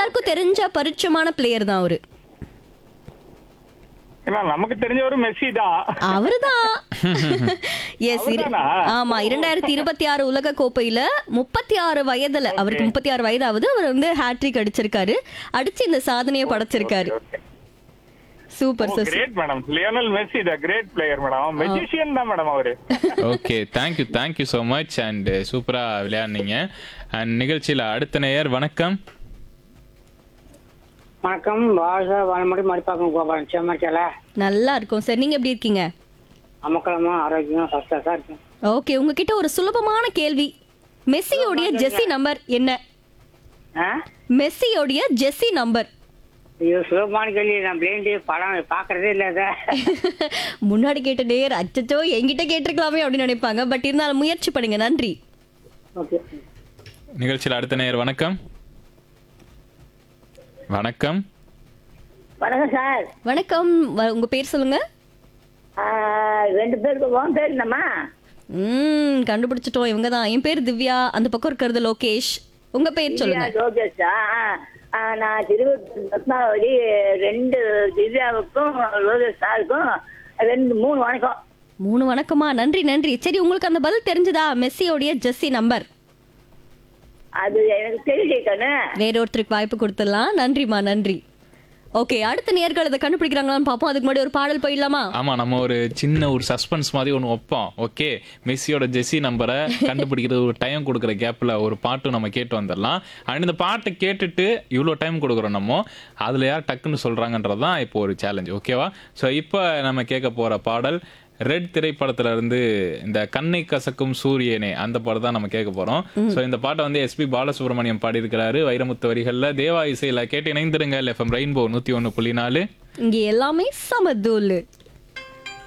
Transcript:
எல்லாருக்கும் தெரிஞ்ச பரிச்சயமான பிளேயர் தான் அவரு ஏன்னா நமக்கு தெரிஞ்சவரு மெஸ்ஸி தான் அவருதான் எஸ் அவர்தானா? ஆமா இரண்டாயிரத்தி இருபத்தி ஆறு உலக கோப்பையில முப்பத்தி ஆறு வயதுல அவருக்கு முப்பத்தி ஆறு வயதாவது அவர் வந்து ஹேட்ரிக் அடிச்சிருக்காரு அடிச்சு இந்த சாதனையை படைச்சிருக்காரு super sir great madam Lionel Messi the great player madam magician தான் மேடம் அவரு okay thank you thank you so much and சூப்பராக விளையாடுனீங்க அண்ட் நிகழ்ச்சியில் அடுத்த நேயர் வணக்கம் வணக்கம் வாழ்க வாழ்முறை மடிப்பாக்கம் கோபாலன் செம்மச்சல நல்லா இருக்கும் சார் நீங்க எப்படி இருக்கீங்க அமக்கலமா ஆரோக்கியமா ஃபர்ஸ்டா இருக்கும் ஓகே உங்ககிட்ட ஒரு சுலபமான கேள்வி மெஸ்ஸியோடைய ஜெஸ்ஸி நம்பர் என்ன ஆ மெஸ்ஸியோடைய ஜெஸ்ஸி நம்பர் ஐயோ சுலபமான கேள்வி நான் பிளேண்டி படம் பாக்குறதே இல்ல அதை முன்னாடி கேட்ட நேர் அச்சச்சோ என்கிட்ட கேட்டிருக்கலாமே அப்படின்னு நினைப்பாங்க பட் இருந்தாலும் முயற்சி பண்ணுங்க நன்றி ஓகே நிகழ்ச்சியில் அடுத்த நேயர் வணக்கம் வணக்கம் வணக்கம் சார் வணக்கம் வ- உங்க பேர் சொல்லுங்க ஆ, ரெண்டு பேருக்கு உன் பேர் என்னம்மா ம் கண்டுபிடிச்சிட்டோம் இவங்க தான் என் பேர் திவ்யா அந்த பக்கம் இருக்கிறது லோகேஷ் உங்க பேர் சொல்லுங்க திவ்யா லோகேஷா ஆ, நான் திருவள்ளூர் ரத்னாவதி ரெண்டு திவ்யாவுக்கும் லோகேஷ் சாருக்கும் ரெண்டு மூணு வணக்கம் மூணு வணக்கமா நன்றி நன்றி சரி உங்களுக்கு அந்த பதில் தெரிஞ்சதா மெஸ்ஸியோடைய ஜெஸ்ஸி நம்பர் அது எனக்கு தெரியல கண்ணு வேற ஒருத்தருக்கு வாய்ப்பு கொடுத்துடலாம் நன்றிமா நன்றி ஓகே அடுத்த நேர்கள் அதை கண்டுபிடிக்கிறாங்களான்னு பார்ப்போம் அதுக்கு முன்னாடி ஒரு பாடல் போயிடலாமா ஆமா நம்ம ஒரு சின்ன ஒரு சஸ்பென்ஸ் மாதிரி ஒன்று வைப்போம் ஓகே மெஸ்ஸியோட ஜெஸ்ஸி நம்பரை கண்டுபிடிக்கிறது ஒரு டைம் கொடுக்குற கேப்பில் ஒரு பாட்டும் நம்ம கேட்டு வந்துடலாம் அண்ட் இந்த பாட்டை கேட்டுட்டு இவ்வளோ டைம் கொடுக்குறோம் நம்ம அதில் யார் டக்குன்னு சொல்கிறாங்கன்றது தான் இப்போ ஒரு சேலஞ்ச் ஓகேவா ஸோ இப்போ நம்ம கேட்க போகிற பாடல் ரெட் திரைப்படத்துல இருந்து இந்த கண்ணை கசக்கும் சூரியனே அந்த பாடம் தான் நம்ம கேட்க போறோம் ஸோ இந்த பாட்டை வந்து எஸ்பி பாலசுப்ரமணியம் பாடியிருக்கிறாரு வைரமுத்து வரிகள்ல தேவா இசையில கேட்டு இணைந்திருங்க எஃப்எம் ரெயின்போ நூத்தி ஒன்று புள்ளி நாலு இங்க எல்லாமே சமதூலு